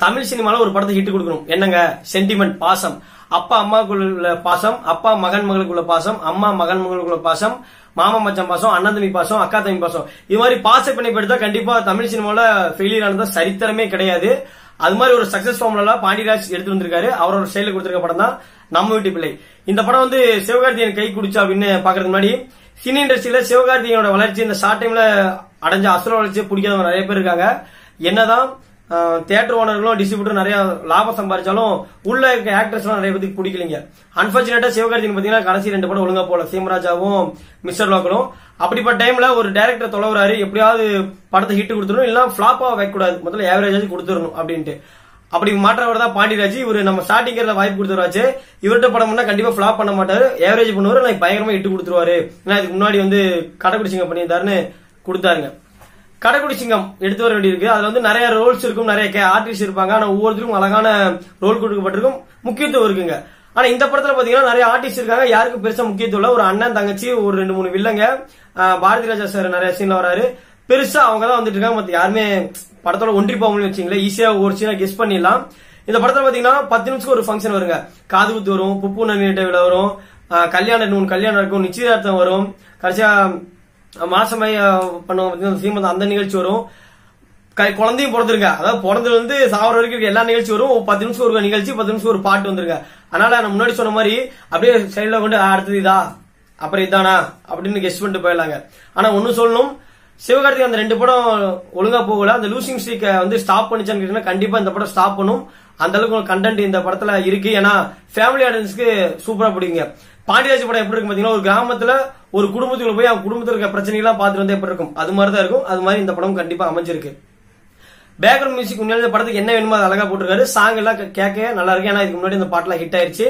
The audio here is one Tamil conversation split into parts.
தமிழ் சினிமால ஒரு படத்தை ஹிட் கொடுக்கணும் என்னங்க சென்டிமெண்ட் பாசம் அப்பா அம்மாக்குள்ள பாசம் அப்பா மகன் மகளுக்குள்ள பாசம் அம்மா மகன் மகளுக்குள்ள பாசம் மாமா மச்சான் பாசம் அண்ணன் தம்பி பாசம் அக்கா தம்பி பாசம் இது மாதிரி பாச பிணைப்பு எடுத்தா கண்டிப்பா தமிழ் சினிமால ஃபெயிலியர் ஆனதா சரித்திரமே கிடையாது அது மாதிரி ஒரு சக்சஸ் ஃபார்முலா பாண்டியராஜ் எடுத்து வந்திருக்காரு அவரோட ஸ்டைல கொடுத்திருக்க படம் தான் நம்ம வீட்டு பிள்ளை இந்த படம் வந்து சிவகார்த்தியன் கை குடிச்சா அப்படின்னு பாக்குறதுக்கு முன்னாடி சினி இண்டஸ்ட்ரியில சிவகார்த்திகேயனோட வளர்ச்சி இந்த ஷார்ட் டைம்ல அடைஞ்ச அசுர வளர்ச்சியை பிடிக்காதவங்க நிறைய பேர் இருக்காங்க என்னதான் தியேட்டர் ஓனர்களும் டிஸ்ட்ரிபியூட்டர் நிறைய லாபம் சம்பாதிச்சாலும் உள்ள இருக்க ஆக்டர்ஸ் எல்லாம் நிறைய பேருக்கு பிடிக்கலைங்க அன்பார்ச்சுனேட்டா சிவகார்த்திகேயன் பாத்தீங்கன்னா கடைசி ரெண்டு படம் ஒழுங்கா போல சீமராஜாவும் மிஸ்டர் லோக்கலும் அப்படிப்பட்ட டைம்ல ஒரு டைரக்டர் தொலைவுறாரு எப்படியாவது படத்தை ஹிட் கொடுத்துடணும் இல்ல ஃபிளாப்பா வைக்கக்கூடாது முதல்ல ஏவரேஜ் கொடுத்துடணும் அப்படின்ட்டு அப்படி மாற்றவர் தான் பாண்டியராஜ் இவர் நம்ம ஸ்டார்டிங்ல வாய்ப்பு கொடுத்துருவாச்சு இவர்கிட்ட படம் பண்ணா கண்டிப்பா ஃபிளாப் பண்ண மாட்டாரு ஏவரேஜ் பண்ணுவாரு நான் பயங்கரமா இட்டு கொடுத்துருவாரு ஏன்னா இதுக்கு முன்னாடி வந்து கடைக்குடிச்சிங்க பண்ணியிருந்தாருன்னு கொடுத்தாருங்க கடைக்குடி சிங்கம் எடுத்து வர வேண்டியிருக்கு அதுல வந்து நிறைய ரோல்ஸ் இருக்கும் நிறைய ஆர்டிஸ்ட் இருப்பாங்க ஆனா ஒவ்வொருத்தருக்கும் அழகான ரோல் கொடுக்கப்பட்டிருக்கும் முக்கியத்துவம் இருக்குங்க ஆனா இந்த படத்துல பாத்தீங்கன்னா நிறைய ஆர்டிஸ்ட் இருக்காங்க யாருக்கும் பெருசா முக்கியத்துவம் இல்ல ஒரு அண்ணன் தங்கச்சி ஒரு ரெண்டு மூணு வில்லங்க ஆஹ் பாரதி ராஜா சார் நிறைய சீன்ல வராரு பெருசா அவங்க தான் வந்துட்டு இருக்காங்க மத்த யாருமே படத்தோட ஒன்றி போக முடியும் வச்சுங்களேன் ஈஸியா ஒரு சீனா கெஸ் பண்ணிடலாம் இந்த படத்துல பாத்தீங்கன்னா பத்து நிமிஷத்துக்கு ஒரு ஃபங்க்ஷன் வருங்க காது குத்து வரும் புப்பு நன்னிட்ட விழா வரும் ஆஹ் கல்யாணம் ரெண்டு மூணு கல்யாணம் இருக்கும் நிச்சயதார்த்தம் வரும் கடைசியா மாசமாய் பண்ணுவோம் பாத்தீங்கன்னா சீமந்தம் அந்த நிகழ்ச்சி வரும் க- குழந்தையும் பிறந்திருங்க அதாவது பிறந்ததுல இருந்து சாவர வரைக்கும் இருக்க எல்லா நிகழ்ச்சி வரும் ஒரு பத்து நிமிஷம் ஒரு நிகழ்ச்சி பத்து நிமிஷம் ஒரு பாட்டு வந்துருங்க அதனால நான் முன்னாடி சொன்ன மாதிரி அப்படியே சைடுல கொண்டு "ஆ, அடுத்தது இதா அப்புறம் இதானா அப்படின்னு கெஸ்ட் பண்ணிட்டு போயிடலாங்க ஆனா ஒன்னும் சொல்லணும் சிவகார்த்திகேயன் அந்த ரெண்டு படம் ஒழுங்கா போகல அந்த லூசிங் ஸ்ட்ரீக்க வந்து ஸ்டாப் பண்ணிச்சான்னு கேட்டீங்கன்னா கண்டிப்பா இந்த படம் ஸ்டாப் பண்ணும் அந்த அளவுக்கு கண்டென்ட் இந்த படத்துல இருக்கு ஏன்னா ஃபேமிலி ஆடியன்ஸ்க்கு சூப்பரா பிடிக்குங்க பாண்டியராஜ் படம் எப்படி இருக்கும் பாத்தீங்கன்னா ஒரு கிராமத்துல ஒரு குடும்பத்துக்குள்ள போய் அவங்க குடும்பத்துல இருக்க பிரச்சனைகள்லாம் பார்த்துட்டு வந்து எப்படி இருக்கும் அது மாதிரி தான் இருக்கும் அது மாதிரி இந்த படம் கண்டிப்பா அமைஞ்சிருக்கு பேக்ரவுண்ட் மியூசிக் முன்னாடி இந்த படத்துக்கு என்ன வேணுமோ அதை அழகா போட்டிருக்காரு சாங் எல்லாம் கே- கேட்க நல்லா இருக்கு ஏன்னா இதுக்கு முன்னாடி இந்த பாட்டுலாம் ஹிட் ஆயிருச்சு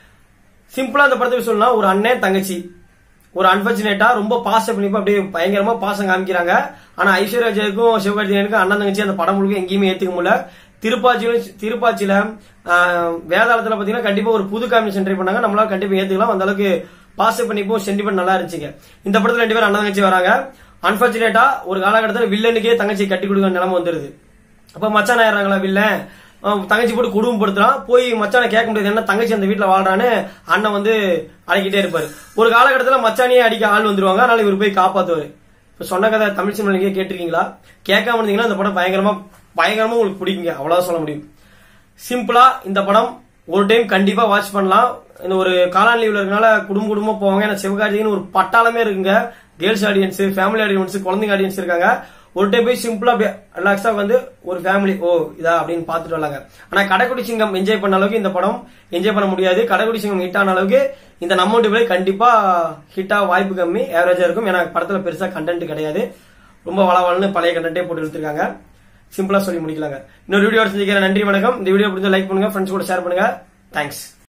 சிம்பிளா இந்த படத்துக்கு சொல்லலாம் ஒரு அண்ணன் தங்கச்சி ஒரு அன்பார்ச்சுனேட்டா ரொம்ப பாச பண்ணிப்பா அப்படியே பயங்கரமா பாசம் காமிக்கிறாங்க ஆனா ஐஸ்வர்யாஜுக்கும் சிவகார்த்திகேயனுக்கும் அண்ணன் தங்கச்சி அந்த படம் முழுக்க எங்கேயுமே ஏத்துக்க முடியல திருப்பாச்சியில திருப்பாச்சியில ஆஹ், வேதாளத்துல பாத்தீங்கன்னா கண்டிப்பா ஒரு புது காம்பினேஷன் ட்ரை பண்ணாங்க நம்மளால கண்டிப்பா ஏத்துக்கலாம் அந்த அளவுக்கு பாச பண்ணிப்போம் சென்டிமெண்ட் நல்லா இருந்துச்சுங்க இந்த படத்துல ரெண்டு பேரும் அண்ணன் தங்கச்சி வராங்க அன்பார்ச்சுனேட்டா ஒரு காலகட்டத்தில் வில்லனுக்கே தங்கச்சி கட்டி கொடுக்க நிலைமை வந்துருது அப்ப மச்சான் ஆயிடுறாங்களா வில்லன் அவன் தங்கச்சி போட்டு குடும்பப்படுத்துறான் போய் மச்சானை கேட்க முடியாது என்ன தங்கச்சி அந்த வீட்டுல வாழ்றான்னு அண்ணன் வந்து அழைக்கிட்டே இருப்பாரு ஒரு காலகட்டத்துல மச்சானையே அடிக்க ஆள் வந்துருவாங்க அதனால இவர் போய் காப்பாத்துவாரு இப்ப சொன்ன கதை தமிழ் சினிமா நீங்க கேட்டிருக்கீங்களா கேட்காம இருந்தீங்கன்னா இந்த படம் பயங்கரமா பயங்கரமா உங்களுக்கு பிடிக்குங்க அவ்வளவுதான் சொல்ல முடியும் சிம்பிளா இந்த படம் ஒரு டைம் கண்டிப்பா வாட்ச் பண்ணலாம் இந்த ஒரு காலான் லீவ்ல இருக்கனால குடும்ப குடும்பமா போவாங்க ஏன்னா சிவகார்த்திகேயன் ஒரு பட்டாளமே இருக்குங்க கேர்ள்ஸ் ஆடியன்ஸ் ஃபேமிலி ஆடியன்ஸ் குழந்தைங்க ஆடியன்ஸ் இருக்காங்க ஒரு டைம் போய் சிம்பிளா ரிலாக்ஸா வந்து ஒரு ஃபேமிலி ஓ இதா அப்படின்னு பாத்துட்டு வரலாங்க ஆனா கடைக்குடி சிங்கம் என்ஜாய் பண்ண அளவுக்கு இந்த படம் என்ஜாய் பண்ண முடியாது கடைக்குடி சிங்கம் ஹிட் ஆன அளவுக்கு இந்த நம்ம விலை கண்டிப்பா ஹிட் ஆக வாய்ப்பு கம்மி ஆவரேஜா இருக்கும் ஏன்னா படத்துல பெருசா கண்டென்ட் கிடையாது ரொம்ப வளவளன்னு பழைய கண்டென்ட்டே போட்டு எடுத்திருக்காங்க சிம்பிளா சொல்லி முடிக்கலாங்க இன்னொரு வீடியோ செஞ்சுக்கிறேன் நன்றி வணக்கம் இந்த வீடியோ பிடிச்சா லைக் பண்ணுங்க ஃப்ரெண்ட்ஸ் கூட ஷேர் பண்ணுங்க தேங்க்ஸ்